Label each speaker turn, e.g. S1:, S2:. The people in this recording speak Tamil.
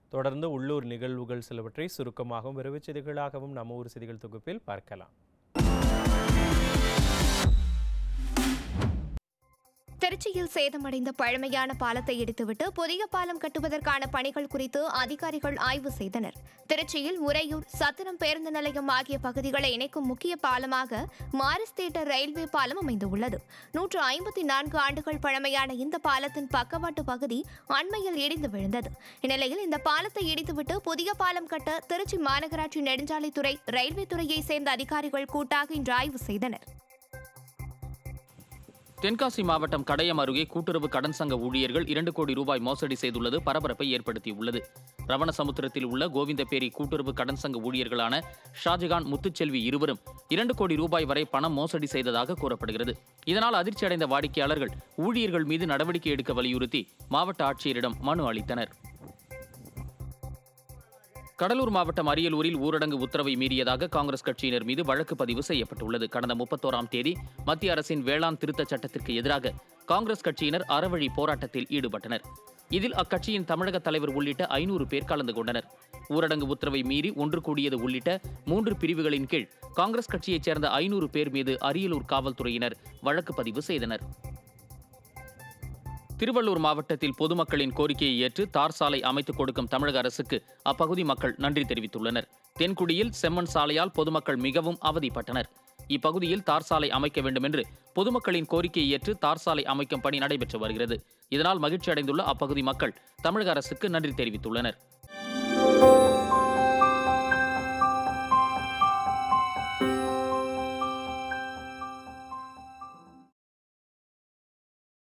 S1: தொடர்ந்து உள்ளூர் நிகழ்வுகள் சிலவற்றை சுருக்கமாகவும் விரைவுச் செய்திகளாகவும் நம்ம ஊர் செய்திகள் தொகுப்பில் பார்க்கலாம்
S2: திருச்சியில் சேதமடைந்த பழமையான பாலத்தை இடித்துவிட்டு புதிய பாலம் கட்டுவதற்கான பணிகள் குறித்து அதிகாரிகள் ஆய்வு செய்தனர் திருச்சியில் உறையூர் சத்திரம் பேருந்து நிலையம் ஆகிய பகுதிகளை இணைக்கும் முக்கிய பாலமாக மாரிஸ் தியேட்டர் ரயில்வே பாலம் அமைந்துள்ளது நூற்று ஐம்பத்தி நான்கு ஆண்டுகள் பழமையான இந்த பாலத்தின் பக்கவாட்டு பகுதி அண்மையில் இடிந்து விழுந்தது இந்நிலையில் இந்த பாலத்தை இடித்துவிட்டு புதிய பாலம் கட்ட திருச்சி மாநகராட்சி நெடுஞ்சாலைத்துறை ரயில்வே துறையை சேர்ந்த அதிகாரிகள் கூட்டாக இன்று ஆய்வு செய்தனர்
S3: தென்காசி மாவட்டம் கடையம் அருகே கூட்டுறவு கடன் சங்க ஊழியர்கள் இரண்டு கோடி ரூபாய் மோசடி செய்துள்ளது பரபரப்பை ஏற்படுத்தியுள்ளது ரவணசமுத்திரத்தில் உள்ள கோவிந்தபேரி கூட்டுறவு கடன் சங்க ஊழியர்களான ஷாஜகான் முத்துச்செல்வி இருவரும் இரண்டு கோடி ரூபாய் வரை பணம் மோசடி செய்ததாக கூறப்படுகிறது இதனால் அதிர்ச்சியடைந்த வாடிக்கையாளர்கள் ஊழியர்கள் மீது நடவடிக்கை எடுக்க வலியுறுத்தி மாவட்ட ஆட்சியரிடம் மனு அளித்தனர் கடலூர் மாவட்டம் அரியலூரில் ஊரடங்கு உத்தரவை மீறியதாக காங்கிரஸ் கட்சியினர் மீது வழக்கு பதிவு செய்யப்பட்டுள்ளது கடந்த முப்பத்தோராம் தேதி மத்திய அரசின் வேளாண் திருத்தச் சட்டத்திற்கு எதிராக காங்கிரஸ் கட்சியினர் அறவழி போராட்டத்தில் ஈடுபட்டனர் இதில் அக்கட்சியின் தமிழக தலைவர் உள்ளிட்ட ஐநூறு பேர் கலந்து கொண்டனர் ஊரடங்கு உத்தரவை மீறி ஒன்று கூடியது உள்ளிட்ட மூன்று பிரிவுகளின் கீழ் காங்கிரஸ் கட்சியைச் சேர்ந்த ஐநூறு பேர் மீது அரியலூர் காவல்துறையினர் வழக்கு பதிவு செய்தனர் திருவள்ளூர் மாவட்டத்தில் பொதுமக்களின் கோரிக்கையை ஏற்று தார் சாலை அமைத்துக் கொடுக்கும் தமிழக அரசுக்கு அப்பகுதி மக்கள் நன்றி தெரிவித்துள்ளனர் தென்குடியில் செம்மண் சாலையால் பொதுமக்கள் மிகவும் அவதிப்பட்டனர் இப்பகுதியில் தார் சாலை அமைக்க வேண்டும் என்று பொதுமக்களின் கோரிக்கையை ஏற்று தார் சாலை அமைக்கும் பணி நடைபெற்று வருகிறது இதனால் மகிழ்ச்சி அடைந்துள்ள அப்பகுதி மக்கள் தமிழக அரசுக்கு நன்றி தெரிவித்துள்ளனர்